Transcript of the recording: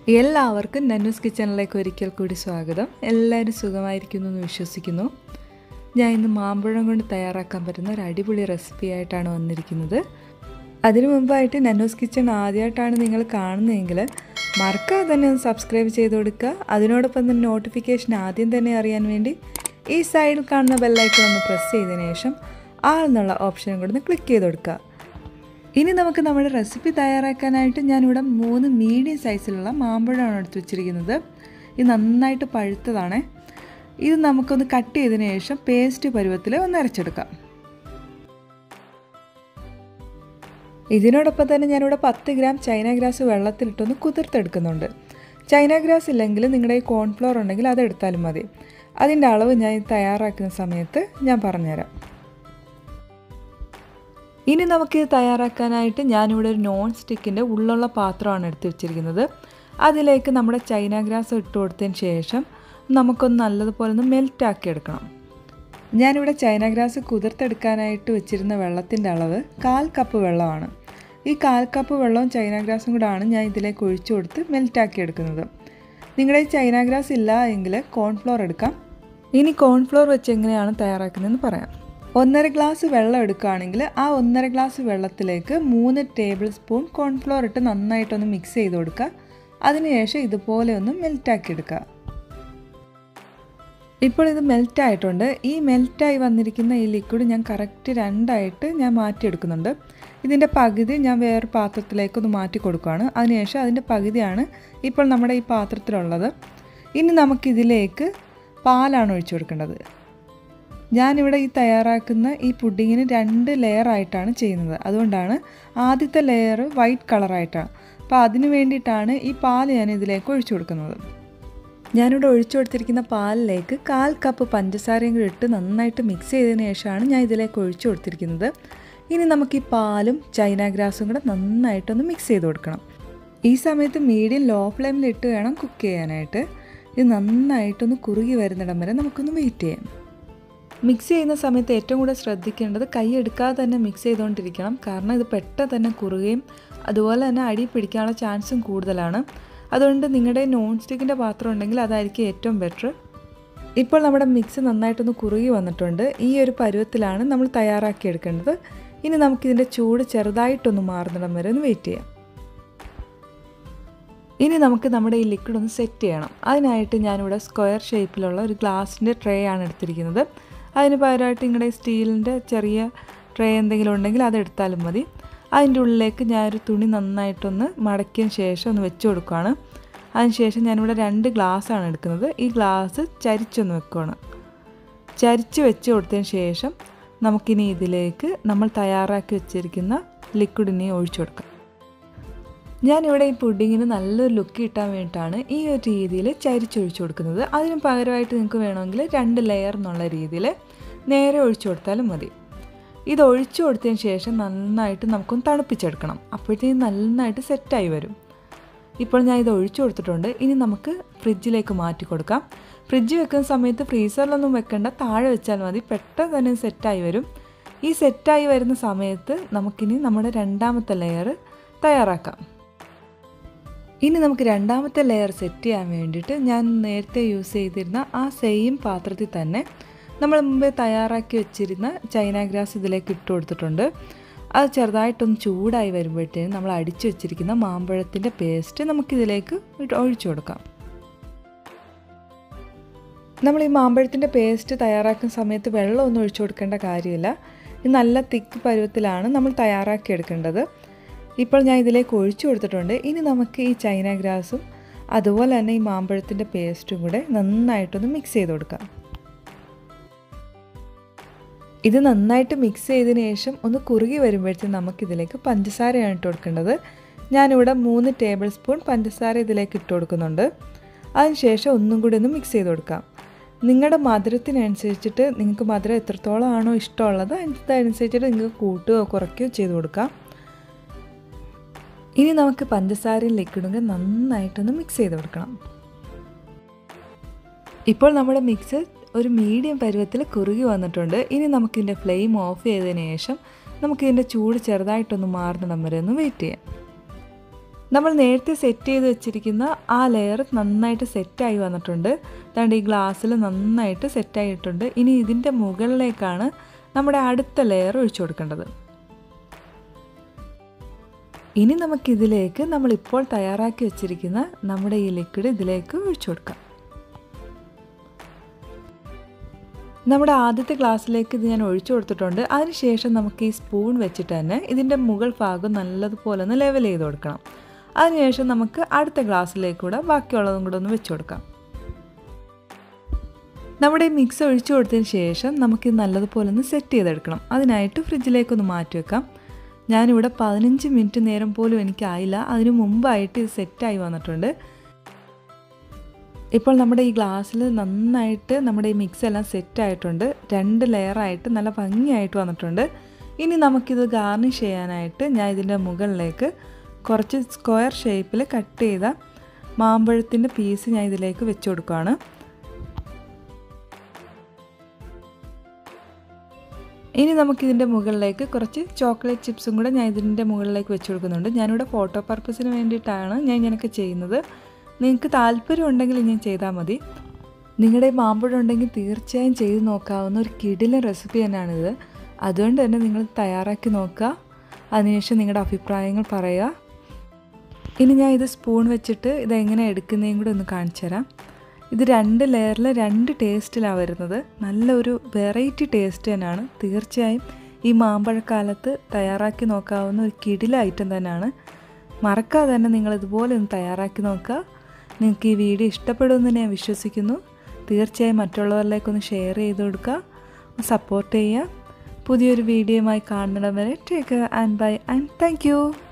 എല്ലാവർക്കും നന്നൂസ് കിച്ചണിലേക്ക് ഒരിക്കൽ കൂടി സ്വാഗതം എല്ലാവരും സുഖമായിരിക്കുന്നു എന്ന് വിശ്വസിക്കുന്നു ഞാൻ ഇന്ന് മാമ്പഴം കൊണ്ട് തയ്യാറാക്കാൻ പറ്റുന്ന ഒരു അടിപൊളി റെസിപ്പി ആയിട്ടാണ് വന്നിരിക്കുന്നത് അതിനു മുമ്പായിട്ട് നന്നൂസ് കിച്ചൺ ആദ്യമായിട്ടാണ് നിങ്ങൾ കാണുന്നതെങ്കിൽ മറക്കാതെ തന്നെ ഒന്ന് സബ്സ്ക്രൈബ് ചെയ്ത് കൊടുക്കുക അതിനോടൊപ്പം തന്നെ നോട്ടിഫിക്കേഷൻ ആദ്യം തന്നെ അറിയാൻ വേണ്ടി ഈ സൈഡിൽ കാണുന്ന ബെല്ലൈക്കൺ ഒന്ന് പ്രസ് ചെയ്തതിന് ശേഷം ആൾ എന്നുള്ള ഓപ്ഷനും കൂടെ ഒന്ന് ക്ലിക്ക് ചെയ്ത് കൊടുക്കുക ഇനി നമുക്ക് നമ്മുടെ റെസിപ്പി തയ്യാറാക്കാനായിട്ട് ഞാനിവിടെ മൂന്ന് മീഡിയം സൈസിലുള്ള മാമ്പഴമാണ് എടുത്ത് വെച്ചിരിക്കുന്നത് ഇത് നന്നായിട്ട് പഴുത്തതാണ് ഇത് നമുക്കൊന്ന് കട്ട് ചെയ്തതിന് ശേഷം പേസ്റ്റ് പരുവത്തിൽ ഒന്ന് അരച്ചെടുക്കാം ഇതിനോടൊപ്പം തന്നെ ഞാനിവിടെ പത്ത് ഗ്രാം ചൈന ഗ്രാസ് വെള്ളത്തിലിട്ടൊന്ന് കുതിർത്തെടുക്കുന്നുണ്ട് ചൈന ഗ്രാസ് ഇല്ലെങ്കിൽ നിങ്ങളുടെ ഈ കോൺഫ്ലോർ ഉണ്ടെങ്കിൽ അതെടുത്താലും മതി അതിൻ്റെ അളവ് ഞാൻ തയ്യാറാക്കുന്ന സമയത്ത് ഞാൻ പറഞ്ഞുതരാം ഇനി നമുക്ക് ഇത് തയ്യാറാക്കാനായിട്ട് ഞാനിവിടെ ഒരു നോൺ സ്റ്റിക്കിൻ്റെ ഉള്ളുള്ള പാത്രമാണ് എടുത്ത് വെച്ചിരിക്കുന്നത് അതിലേക്ക് നമ്മുടെ ചൈന ഗ്രാസ് ഇട്ട് കൊടുത്തതിന് ശേഷം നമുക്കൊന്ന് നല്ലതുപോലെ ഒന്ന് മെൽറ്റാക്കി എടുക്കണം ഞാനിവിടെ ചൈന ഗ്രാസ് കുതിർത്തെടുക്കാനായിട്ട് വെച്ചിരുന്ന വെള്ളത്തിൻ്റെ അളവ് കാൽ കപ്പ് വെള്ളമാണ് ഈ കാൽ കപ്പ് വെള്ളവും ചൈന ഗ്രാസും കൂടാണ് ഞാൻ ഇതിലേക്ക് ഒഴിച്ചു കൊടുത്ത് മെൽറ്റാക്കി എടുക്കുന്നത് നിങ്ങളുടെ ഈ ചൈന ഗ്രാസ് ഇല്ല എങ്കിൽ കോൺഫ്ലോർ എടുക്കാം ഇനി കോൺഫ്ലോർ വെച്ച് എങ്ങനെയാണ് തയ്യാറാക്കുന്നതെന്ന് പറയാം ഒന്നര ഗ്ലാസ് വെള്ളം എടുക്കുകയാണെങ്കിൽ ആ ഒന്നര ഗ്ലാസ് വെള്ളത്തിലേക്ക് മൂന്ന് ടേബിൾ സ്പൂൺ കോൺഫ്ലോർ ഇട്ട് നന്നായിട്ടൊന്ന് മിക്സ് ചെയ്ത് കൊടുക്കുക അതിനുശേഷം ഇതുപോലെ ഒന്ന് മെൽറ്റാക്കി എടുക്കുക ഇപ്പോൾ ഇത് മെൽറ്റ് ആയിട്ടുണ്ട് ഈ മെൽറ്റായി വന്നിരിക്കുന്ന ഈ ലിക്വിഡ് ഞാൻ കറക്റ്റ് രണ്ടായിട്ട് ഞാൻ മാറ്റിയെടുക്കുന്നുണ്ട് ഇതിൻ്റെ പകുതി ഞാൻ വേറെ പാത്രത്തിലേക്കൊന്ന് മാറ്റി കൊടുക്കുകയാണ് അതിനുശേഷം അതിൻ്റെ പകുതിയാണ് ഇപ്പോൾ നമ്മുടെ ഈ പാത്രത്തിലുള്ളത് ഇനി നമുക്കിതിലേക്ക് പാലാണ് ഒഴിച്ചു കൊടുക്കേണ്ടത് ഞാനിവിടെ ഈ തയ്യാറാക്കുന്ന ഈ പുഡിങ്ങിന് രണ്ട് ലെയർ ആയിട്ടാണ് ചെയ്യുന്നത് അതുകൊണ്ടാണ് ആദ്യത്തെ ലെയർ വൈറ്റ് കളറായിട്ടാണ് അപ്പോൾ അതിന് വേണ്ടിയിട്ടാണ് ഈ പാൽ ഞാൻ ഇതിലേക്ക് ഒഴിച്ചു കൊടുക്കുന്നത് ഞാനിവിടെ ഒഴിച്ചു കൊടുത്തിരിക്കുന്ന പാലിലേക്ക് കാൽ കപ്പ് പഞ്ചസാരയും കൂടി ഇട്ട് നന്നായിട്ട് മിക്സ് ചെയ്തതിന് ശേഷമാണ് ഞാൻ ഇതിലേക്ക് ഒഴിച്ചു കൊടുത്തിരിക്കുന്നത് ഇനി നമുക്ക് ഈ പാലും ചൈന ഗ്രാസും കൂടെ നന്നായിട്ടൊന്ന് മിക്സ് ചെയ്ത് കൊടുക്കണം ഈ സമയത്ത് മീഡിയം ലോ ഫ്ലെയിമിൽ ഇട്ട് വേണം കുക്ക് ചെയ്യാനായിട്ട് ഇത് നന്നായിട്ടൊന്ന് കുറുകി വരുന്നിടം വരെ നമുക്കൊന്ന് വെയിറ്റ് ചെയ്യാം മിക്സ് ചെയ്യുന്ന സമയത്ത് ഏറ്റവും കൂടുതൽ ശ്രദ്ധിക്കേണ്ടത് കൈ എടുക്കാതെ തന്നെ മിക്സ് ചെയ്തുകൊണ്ടിരിക്കണം കാരണം ഇത് പെട്ടെന്ന് തന്നെ കുറുകയും അതുപോലെ തന്നെ അടി പിടിക്കാനുള്ള ചാൻസും കൂടുതലാണ് അതുകൊണ്ട് നിങ്ങളുടെ നോൺ സ്റ്റിക്കിൻ്റെ പാത്രം ഉണ്ടെങ്കിൽ അതായിരിക്കും ഏറ്റവും ബെറ്റർ ഇപ്പോൾ നമ്മുടെ മിക്സ് നന്നായിട്ടൊന്ന് കുറുകി വന്നിട്ടുണ്ട് ഈ ഒരു പരുവത്തിലാണ് നമ്മൾ തയ്യാറാക്കി എടുക്കേണ്ടത് ഇനി നമുക്കിതിൻ്റെ ചൂട് ചെറുതായിട്ടൊന്ന് മാറുന്നിടം വരെ ഒന്ന് വെയിറ്റ് ചെയ്യാം ഇനി നമുക്ക് നമ്മുടെ ഈ ലിക്വിഡ് ഒന്ന് സെറ്റ് ചെയ്യണം അതിനായിട്ട് ഞാനിവിടെ സ്ക്വയർ ഷേപ്പിലുള്ള ഒരു ഗ്ലാസിൻ്റെ ട്രേ ആണ് എടുത്തിരിക്കുന്നത് അതിന് പകരമായിട്ട് നിങ്ങളുടെ സ്റ്റീലിൻ്റെ ചെറിയ ട്രേ എന്തെങ്കിലും ഉണ്ടെങ്കിൽ അതെടുത്താലും മതി അതിൻ്റെ ഉള്ളിലേക്ക് ഞാനൊരു തുണി നന്നായിട്ടൊന്ന് മടക്കിയതിന് ശേഷം ഒന്ന് വെച്ച് കൊടുക്കുകയാണ് അതിനുശേഷം ഞാനിവിടെ രണ്ട് ഗ്ലാസ്സാണ് എടുക്കുന്നത് ഈ ഗ്ലാസ് ചരിച്ചൊന്ന് വെക്കുകയാണ് ചരിച്ച് വെച്ച് കൊടുത്തതിന് ശേഷം നമുക്കിനി ഇതിലേക്ക് നമ്മൾ തയ്യാറാക്കി വെച്ചിരിക്കുന്ന ലിക്വിഡിനെ ഒഴിച്ചു കൊടുക്കാം ഞാനിവിടെ ഈ പുഡിങ്ങിന് നല്ലൊരു ലുക്ക് കിട്ടാൻ വേണ്ടിയിട്ടാണ് ഈ ഒരു രീതിയിൽ ചരിച്ചൊഴിച്ചു കൊടുക്കുന്നത് അതിന് പകരമായിട്ട് നിങ്ങൾക്ക് വേണമെങ്കിൽ രണ്ട് ലെയർ എന്നുള്ള രീതിയിൽ നേരെ ഒഴിച്ചു കൊടുത്താലും മതി ഇത് ഒഴിച്ചു കൊടുത്തതിന് ശേഷം നന്നായിട്ട് നമുക്കൊന്ന് തണുപ്പിച്ചെടുക്കണം അപ്പോഴത്തേക്കും നന്നായിട്ട് സെറ്റായി വരും ഇപ്പോൾ ഞാൻ ഇത് ഒഴിച്ചു കൊടുത്തിട്ടുണ്ട് ഇനി നമുക്ക് ഫ്രിഡ്ജിലേക്ക് മാറ്റി കൊടുക്കാം ഫ്രിഡ്ജ് വെക്കുന്ന സമയത്ത് ഫ്രീസറിലൊന്നും വെക്കേണ്ട താഴെ വെച്ചാൽ മതി പെട്ടെന്ന് തന്നെ സെറ്റായി വരും ഈ സെറ്റായി വരുന്ന സമയത്ത് നമുക്കിനി നമ്മുടെ രണ്ടാമത്തെ ലെയർ തയ്യാറാക്കാം ഇനി നമുക്ക് രണ്ടാമത്തെ ലെയർ സെറ്റ് ചെയ്യാൻ വേണ്ടിയിട്ട് ഞാൻ നേരത്തെ യൂസ് ചെയ്തിരുന്ന ആ സെയിം പാത്രത്തിൽ തന്നെ നമ്മൾ മുമ്പേ തയ്യാറാക്കി വെച്ചിരുന്ന ചൈന ഗ്രാസ് ഇതിലേക്ക് ഇട്ട് കൊടുത്തിട്ടുണ്ട് അത് ചെറുതായിട്ടൊന്ന് ചൂടായി വരുമ്പോഴത്തേനും നമ്മൾ അടിച്ചു വെച്ചിരിക്കുന്ന മാമ്പഴത്തിൻ്റെ പേസ്റ്റ് നമുക്കിതിലേക്ക് ഒഴിച്ചു കൊടുക്കാം നമ്മൾ ഈ മാമ്പഴത്തിൻ്റെ പേസ്റ്റ് തയ്യാറാക്കുന്ന സമയത്ത് വെള്ളമൊന്നും ഒഴിച്ചു കൊടുക്കേണ്ട കാര്യമില്ല ഇത് നല്ല തിക്ക് പരുവത്തിലാണ് നമ്മൾ തയ്യാറാക്കി എടുക്കേണ്ടത് ഇപ്പോൾ ഞാൻ ഇതിലേക്ക് ഒഴിച്ചു കൊടുത്തിട്ടുണ്ട് ഇനി നമുക്ക് ഈ ചൈന ഗ്രാസും അതുപോലെ തന്നെ ഈ മാമ്പഴത്തിൻ്റെ പേസ്റ്റും കൂടെ നന്നായിട്ടൊന്ന് മിക്സ് ചെയ്ത് കൊടുക്കാം ഇത് നന്നായിട്ട് മിക്സ് ചെയ്തതിന് ശേഷം ഒന്ന് കുറുകി വരുമ്പോഴത്തേക്കും നമുക്കിതിലേക്ക് പഞ്ചസാരയാണ് ഇട്ട് കൊടുക്കേണ്ടത് ഞാനിവിടെ മൂന്ന് ടേബിൾ സ്പൂൺ പഞ്ചസാര ഇതിലേക്ക് ഇട്ട് കൊടുക്കുന്നുണ്ട് അതിനുശേഷം ഒന്നും കൂടി ഒന്ന് മിക്സ് ചെയ്ത് കൊടുക്കാം നിങ്ങളുടെ മധുരത്തിനനുസരിച്ചിട്ട് നിങ്ങൾക്ക് മധുരം എത്രത്തോളം ആണോ ഇഷ്ടമുള്ളത് അതനുസരിച്ചിട്ട് നിങ്ങൾക്ക് കൂട്ടുകയോ കുറയ്ക്കുകയോ ചെയ്ത് കൊടുക്കാം ഇനി നമുക്ക് പഞ്ചസാരയും ലിക്വിഡും കൂടെ നന്നായിട്ടൊന്ന് മിക്സ് ചെയ്ത് കൊടുക്കണം ഇപ്പോൾ നമ്മുടെ മിക്സ് ഒരു മീഡിയം പരുവത്തിൽ കുറുകി വന്നിട്ടുണ്ട് ഇനി നമുക്കിതിൻ്റെ ഫ്ലെയിം ഓഫ് ചെയ്തതിന് ശേഷം നമുക്കിതിൻ്റെ ചൂട് ചെറുതായിട്ടൊന്ന് മാറുന്നിടം വരെ ഒന്ന് വെയിറ്റ് ചെയ്യാം നമ്മൾ നേരത്തെ സെറ്റ് ചെയ്ത് വെച്ചിരിക്കുന്ന ആ ലെയർ നന്നായിട്ട് സെറ്റായി വന്നിട്ടുണ്ട് അതുകൊണ്ട് ഈ ഗ്ലാസ്സിൽ നന്നായിട്ട് സെറ്റായിട്ടുണ്ട് ഇനി ഇതിൻ്റെ മുകളിലേക്കാണ് നമ്മുടെ അടുത്ത ലെയർ ഒഴിച്ചു കൊടുക്കേണ്ടത് ഇനി നമുക്കിതിലേക്ക് നമ്മളിപ്പോൾ തയ്യാറാക്കി വെച്ചിരിക്കുന്ന നമ്മുടെ ഈ ലിക്വിഡ് ഇതിലേക്ക് ഒഴിച്ചു കൊടുക്കാം നമ്മുടെ ആദ്യത്തെ ഗ്ലാസ്സിലേക്ക് ഇത് ഞാൻ ഒഴിച്ചു കൊടുത്തിട്ടുണ്ട് അതിനുശേഷം നമുക്ക് ഈ സ്പൂൺ വെച്ചിട്ട് തന്നെ ഇതിൻ്റെ മുകൾ ഭാഗം നല്ലതുപോലെ ഒന്ന് ലെവൽ ചെയ്ത് കൊടുക്കണം അതിനുശേഷം നമുക്ക് അടുത്ത ഗ്ലാസ്സിലേക്ക് കൂടെ ബാക്കിയുള്ളതും കൂടെ ഒന്ന് വെച്ച് കൊടുക്കാം നമ്മുടെ ഈ മിക്സ് ഒഴിച്ചു കൊടുത്തതിന് ശേഷം നമുക്കിത് നല്ലതുപോലെ ഒന്ന് സെറ്റ് ചെയ്തെടുക്കണം അതിനായിട്ട് ഫ്രിഡ്ജിലേക്കൊന്ന് മാറ്റി വെക്കാം ഞാനിവിടെ പതിനഞ്ച് മിനിറ്റ് നേരം പോലും എനിക്കായില്ല അതിനു മുമ്പായിട്ട് ഇത് സെറ്റായി വന്നിട്ടുണ്ട് ഇപ്പോൾ നമ്മുടെ ഈ ഗ്ലാസ്സിൽ നന്നായിട്ട് നമ്മുടെ ഈ മിക്സ് എല്ലാം സെറ്റ് ആയിട്ടുണ്ട് രണ്ട് ലെയറായിട്ട് നല്ല ഭംഗിയായിട്ട് വന്നിട്ടുണ്ട് ഇനി നമുക്കിത് ഗാർണിഷ് ചെയ്യാനായിട്ട് ഞാൻ ഇതിൻ്റെ മുകളിലേക്ക് കുറച്ച് സ്ക്വയർ ഷേപ്പിൽ കട്ട് ചെയ്ത മാമ്പഴത്തിൻ്റെ പീസ് ഞാൻ ഇതിലേക്ക് വെച്ച് കൊടുക്കുകയാണ് ഇനി നമുക്കിതിൻ്റെ മുകളിലേക്ക് കുറച്ച് ചോക്ലേറ്റ് ചിപ്സും കൂടെ ഞാൻ ഇതിൻ്റെ മുകളിലേക്ക് വെച്ച് കൊടുക്കുന്നുണ്ട് ഞാനിവിടെ ഫോട്ടോ പർപ്പസിന് വേണ്ടിയിട്ടാണ് ഞാൻ ഇങ്ങനെയൊക്കെ ചെയ്യുന്നത് നിങ്ങൾക്ക് താല്പര്യം ഉണ്ടെങ്കിൽ ഇങ്ങനെ ചെയ്താൽ മതി നിങ്ങളുടെ മാമ്പഴം ഉണ്ടെങ്കിൽ തീർച്ചയായും ചെയ്ത് നോക്കാവുന്ന ഒരു കിടിലൻ റെസിപ്പി തന്നെയാണിത് അതുകൊണ്ട് തന്നെ നിങ്ങൾ തയ്യാറാക്കി നോക്കുക അതിനുശേഷം നിങ്ങളുടെ അഭിപ്രായങ്ങൾ പറയുക ഇനി ഞാൻ ഇത് സ്പൂൺ വെച്ചിട്ട് ഇത് എങ്ങനെ എടുക്കുന്നതും കൂടെ ഒന്ന് കാണിച്ചു തരാം ഇത് രണ്ട് ലെയറിൽ രണ്ട് ടേസ്റ്റിലാണ് വരുന്നത് നല്ലൊരു വെറൈറ്റി ടേസ്റ്റ് തന്നെയാണ് തീർച്ചയായും ഈ മാമ്പഴക്കാലത്ത് തയ്യാറാക്കി നോക്കാവുന്ന ഒരു കിടില ഐറ്റം തന്നെയാണ് മറക്കാതെ തന്നെ നിങ്ങൾ ഇതുപോലെ ഒന്ന് തയ്യാറാക്കി നോക്കുക നിങ്ങൾക്ക് ഈ വീഡിയോ ഇഷ്ടപ്പെടുമെന്ന് ഞാൻ വിശ്വസിക്കുന്നു തീർച്ചയായും മറ്റുള്ളവരിലേക്കൊന്ന് ഷെയർ ചെയ്ത് കൊടുക്കുക സപ്പോർട്ട് ചെയ്യുക പുതിയൊരു വീഡിയോയുമായി കാണുന്നിടം വരെ take and bye and thank